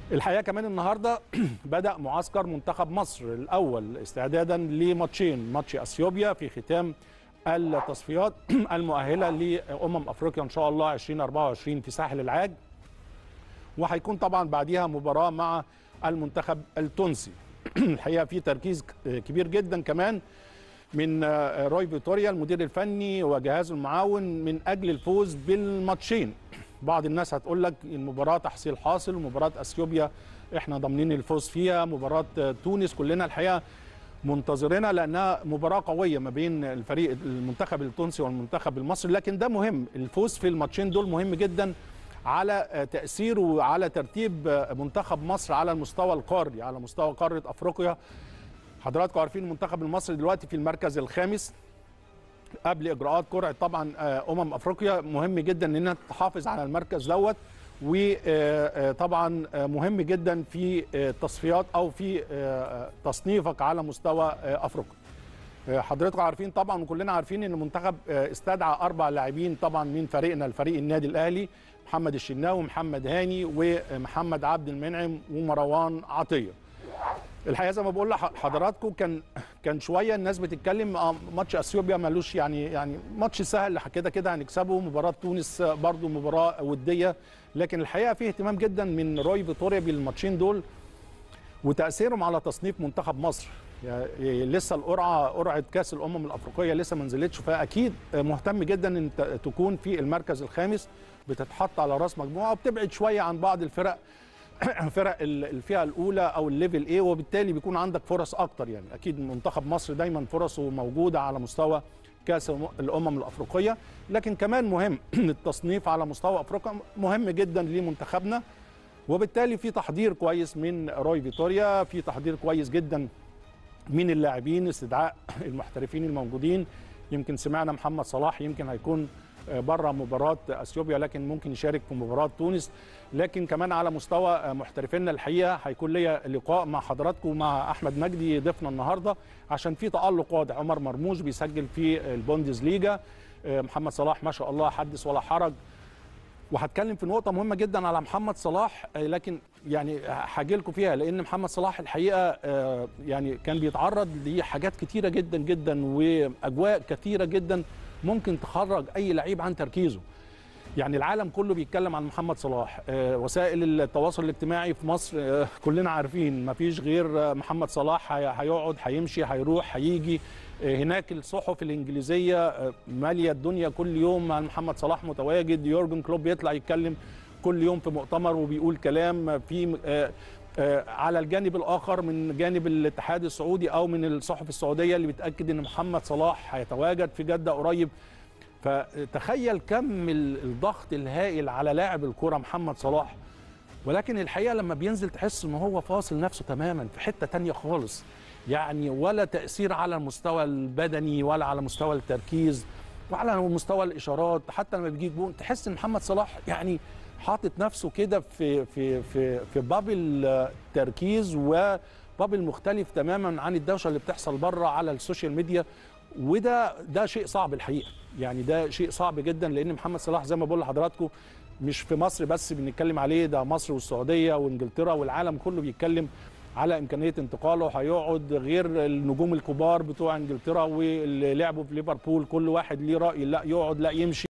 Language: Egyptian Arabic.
الحقيقه كمان النهارده بدا معسكر منتخب مصر الاول استعدادا لماتشين ماتش اثيوبيا في ختام التصفيات المؤهله لامم افريقيا ان شاء الله 2024 في ساحل العاج وهيكون طبعا بعديها مباراه مع المنتخب التونسي الحقيقه في تركيز كبير جدا كمان من روي فيتوريا المدير الفني وجهازه المعاون من اجل الفوز بالماتشين بعض الناس هتقول لك المباراه تحصيل حاصل مباراه اثيوبيا احنا ضامنين الفوز فيها مباراه تونس كلنا الحقيقه منتظرينها لانها مباراه قويه ما بين الفريق المنتخب التونسي والمنتخب المصري لكن ده مهم الفوز في الماتشين دول مهم جدا على تاثيره وعلى ترتيب منتخب مصر على المستوى القاري على مستوى قاره افريقيا حضراتكم عارفين المنتخب المصري دلوقتي في المركز الخامس قبل اجراءات قرعه طبعا امم افريقيا مهم جدا انها تحافظ على المركز دوت وطبعا مهم جدا في التصفيات او في تصنيفك على مستوى افريقيا حضراتكم عارفين طبعا وكلنا عارفين ان المنتخب استدعى اربع لاعبين طبعا من فريقنا الفريق النادي الاهلي محمد الشناوي ومحمد هاني ومحمد عبد المنعم ومروان عطيه الحقيقه زي ما بقول لحضراتكم كان كان شويه الناس بتتكلم ماتش اثيوبيا ملوش يعني يعني ماتش سهل كده كده هنكسبه مباراه تونس برضو مباراه وديه لكن الحقيقه فيه اهتمام جدا من روي فيتوريا بالماتشين دول وتاثيرهم على تصنيف منتخب مصر يعني لسه القرعه قرعه كاس الامم الافريقيه لسه ما نزلتش فاكيد مهتم جدا ان تكون في المركز الخامس بتتحط على راس مجموعه وبتبعد شويه عن بعض الفرق فرق الفئه الاولى او الليفل ايه وبالتالي بيكون عندك فرص اكتر يعني اكيد منتخب مصر دايما فرصه موجوده على مستوى كاس الامم الافريقيه لكن كمان مهم التصنيف على مستوى افريقيا مهم جدا لمنتخبنا وبالتالي في تحضير كويس من روي فيتوريا في تحضير كويس جدا من اللاعبين استدعاء المحترفين الموجودين يمكن سمعنا محمد صلاح يمكن هيكون بره مباراه اثيوبيا لكن ممكن يشارك في مباراه تونس لكن كمان على مستوى محترفينا الحقيقه هيكون ليا لقاء مع حضراتكم مع احمد مجدي ضيفنا النهارده عشان في تالق واضح عمر مرموش بيسجل في البوندز ليجا محمد صلاح ما شاء الله حدث ولا حرج وهتكلم في نقطة مهمة جدا على محمد صلاح لكن يعني هاجي لكم فيها لأن محمد صلاح الحقيقة يعني كان بيتعرض لحاجات كتيرة جدا جدا وأجواء كثيرة جدا ممكن تخرج أي لعيب عن تركيزه. يعني العالم كله بيتكلم عن محمد صلاح وسائل التواصل الاجتماعي في مصر كلنا عارفين ما فيش غير محمد صلاح هيقعد هيمشي هيروح هيجي هناك الصحف الانجليزيه ماليه الدنيا كل يوم مع محمد صلاح متواجد يورجن كلوب يطلع يتكلم كل يوم في مؤتمر وبيقول كلام في على الجانب الاخر من جانب الاتحاد السعودي او من الصحف السعوديه اللي بتاكد ان محمد صلاح هيتواجد في جده قريب فتخيل كم الضغط الهائل على لاعب الكره محمد صلاح ولكن الحقيقه لما بينزل تحس ان هو فاصل نفسه تماما في حته تانية خالص يعني ولا تاثير على المستوى البدني ولا على مستوى التركيز وعلى مستوى الاشارات حتى لما بيجيب جون تحس ان محمد صلاح يعني حاطط نفسه كده في في في في بابل تركيز وبابل مختلف تماما عن الدوشه اللي بتحصل بره على السوشيال ميديا وده ده شيء صعب الحقيقه يعني ده شيء صعب جدا لان محمد صلاح زي ما بقول لحضراتكم مش في مصر بس بنتكلم عليه ده مصر والسعوديه وانجلترا والعالم كله بيتكلم على امكانيه انتقاله هيقعد غير النجوم الكبار بتوع انجلترا واللي لعبوا في ليفربول كل واحد ليه راي لا يقعد لا يمشي